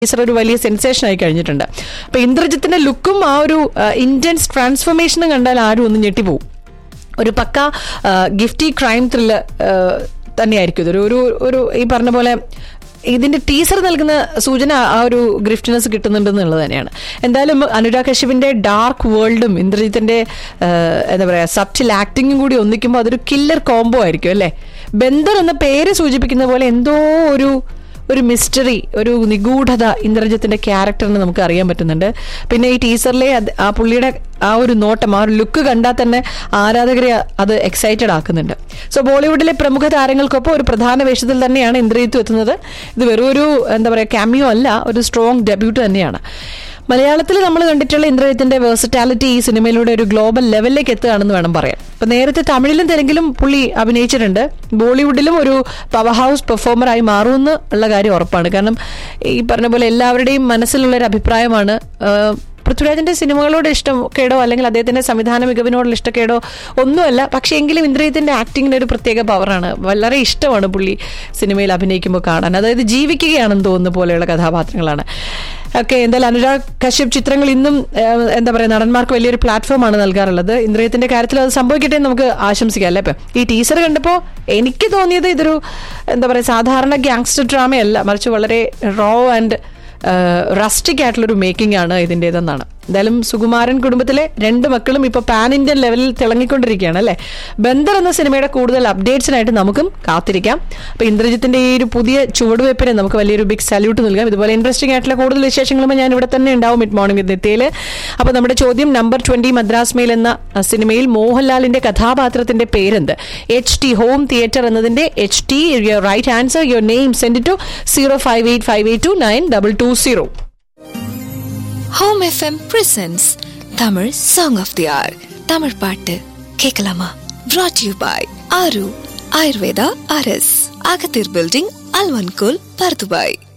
teacher ഒരു വലിയ sensation ആയി കഴിഞ്ഞിട്ടുണ്ട് അപ്പൊ ഇന്ദ്രജിത്തിന്റെ ലുക്കും ആ ഒരു ഇന്റൻസ് ട്രാൻസ്ഫോർമേഷനും കണ്ടാൽ ആരും ഒന്ന് ഞെട്ടിപ്പോവും ഒരു പക്ക ഗിഫ്റ്റി ക്രൈം ത്രില്ല് തന്നെയായിരിക്കും ഇതൊരു ഒരു ഒരു ഈ പറഞ്ഞ പോലെ ഇതിന്റെ ടീസർ നൽകുന്ന സൂചന ആ ഒരു ഗ്രിഫ്റ്റിനെസ് കിട്ടുന്നുണ്ടെന്നുള്ളത് തന്നെയാണ് എന്തായാലും അനുരാഗ് കശ്യപിന്റെ ഡാർക്ക് വേൾഡും ഇന്ദ്രജിത്തിന്റെ ആ, എന്താ പറയാ സബ്റ്റിൽ ആക്ടിങ്ങും കൂടി ഒന്നിക്കുമ്പോൾ അതൊരു കില്ലർ കോംബോ ആയിരിക്കും അല്ലേ ബന്ദർ എന്ന പേര് സൂചിപ്പിക്കുന്ന പോലെ എന്തോ ഒരു ഒരു മിസ്റ്ററി ഒരു നിഗൂഢത ഇന്ദ്രജിത്തിന്റെ ക്യാരക്ടറിന് നമുക്ക് അറിയാൻ പറ്റുന്നുണ്ട് പിന്നെ ഈ ടീസറിലെ അത് ആ പുള്ളിയുടെ ആ ഒരു നോട്ടം ആ ഒരു ലുക്ക് കണ്ടാൽ തന്നെ ആരാധകരെ അത് എക്സൈറ്റഡ് ആക്കുന്നുണ്ട് സോ ബോളിവുഡിലെ പ്രമുഖ താരങ്ങൾക്കൊപ്പം ഒരു പ്രധാന വേഷത്തിൽ തന്നെയാണ് ഇന്ദ്രജിത്ത് എത്തുന്നത് ഇത് വെറും ഒരു എന്താ പറയുക ക്യാമിയോ അല്ല ഒരു സ്ട്രോങ് ഡെബ്യൂട്ട് തന്നെയാണ് മലയാളത്തിൽ നമ്മൾ കണ്ടിട്ടുള്ള ഇന്ദ്രജിത്തിന്റെ വേഴ്സറ്റാലിറ്റി ഈ സിനിമയിലൂടെ ഒരു ഗ്ലോബൽ ലെവലിലേക്ക് എത്തുകയാണെന്ന് വേണം പറയാൻ ഇപ്പൊ നേരത്തെ തമിഴിലും തെലുങ്കിലും പുള്ളി അഭിനയിച്ചിട്ടുണ്ട് ബോളിവുഡിലും ഒരു പവർ ഹൗസ് പെർഫോമറായി മാറുമെന്ന് ഉള്ള കാര്യം ഉറപ്പാണ് കാരണം ഈ പറഞ്ഞ പോലെ എല്ലാവരുടെയും മനസ്സിലുള്ള ഒരു അഭിപ്രായമാണ് ആ, പൃഥ്വിരാജിന്റെ സിനിമകളോട് ഇഷ്ടക്കേടോ അല്ലെങ്കിൽ അദ്ദേഹത്തിന്റെ സംവിധാന മികവിനോടുള്ള ഇഷ്ടക്കേടോ ഒന്നുമല്ല പക്ഷേ എങ്കിലും ഇന്ദ്രജിത്തിന്റെ ആക്ടിങ്ങിന് ഒരു പ്രത്യേക പവറാണ് വളരെ ഇഷ്ടമാണ് പുള്ളി സിനിമയിൽ അഭിനയിക്കുമ്പോൾ കാണാൻ അതായത് ജീവിക്കുകയാണെന്ന് തോന്നുന്ന പോലെയുള്ള കഥാപാത്രങ്ങളാണ് ഓക്കെ എന്തായാലും അനുരാഗ് കശ്യപ് ചിത്രങ്ങൾ ഇന്നും ഏഹ്, എന്താ പറയുക നടന്മാർക്ക് വലിയൊരു പ്ലാറ്റ്ഫോമാണ് നൽകാറുള്ളത് ഇന്ദ്രയത്തിന്റെ കാര്യത്തിൽ അത് സംഭവിക്കട്ടെ എന്ന് നമുക്ക് ആശംസിക്കാം അല്ലേ ഇപ്പം ഈ ടീസർ കണ്ടപ്പോൾ എനിക്ക് തോന്നിയത് ഇതൊരു എന്താ പറയുക സാധാരണ ഗ്യാങ്സ്റ്റർ ഡ്രാമയല്ല മറിച്ച് വളരെ റോ ആൻഡ് റസ്റ്റിക് ആയിട്ടുള്ളൊരു മേക്കിംഗ് ആണ് ഇതിൻ്റെതെന്നാണ് എന്തായാലും സുകുമാരൻ കുടുംബത്തിലെ രണ്ട് മക്കളും ഇപ്പോൾ പാൻ ഇന്ത്യൻ ലെവലിൽ തിളങ്ങിക്കൊണ്ടിരിക്കുകയാണ് അല്ലേ ബന്ദർ എന്ന സിനിമയുടെ കൂടുതൽ അപ്ഡേറ്റ്സിനായിട്ട് നമുക്കും കാത്തിരിക്കാം അപ്പോൾ ഇന്ദ്രജിത്തിന്റെ ഈ ഒരു പുതിയ ചുവടുവയ്പ്പിനെ നമുക്ക് വലിയൊരു ബിഗ് സല്യൂട്ട് നൽകാം ഇതുപോലെ ഇൻട്രസ്റ്റിംഗ് ആയിട്ടുള്ള കൂടുതൽ വിശേഷങ്ങളും ഞാൻ ഇവിടെ തന്നെ ഉണ്ടാവും മിഡ് മോർണിംഗ് നിത്യയിൽ അപ്പോൾ നമ്മുടെ ചോദ്യം നമ്പർ ട്വന്റി മദ്രാസ് മെയിൽ എന്ന അഹ്, സിനിമയിൽ മോഹൻലാലിന്റെ കഥാപാത്രത്തിന്റെ പേരെന്ത് എച്ച് ടി ഹോം തിയേറ്റർ എന്നതിന്റെ H T your right answer your name send to zero five eight five eight two nine double two zero home FM presents Tamil song of the ஆர் தமிழ் பாட்டு கேட்கலாமா brought you by ஆரு ஆயுர்வேதா அரஸ் அகத்தீர் building அல்வன்கோல் Bur Dubai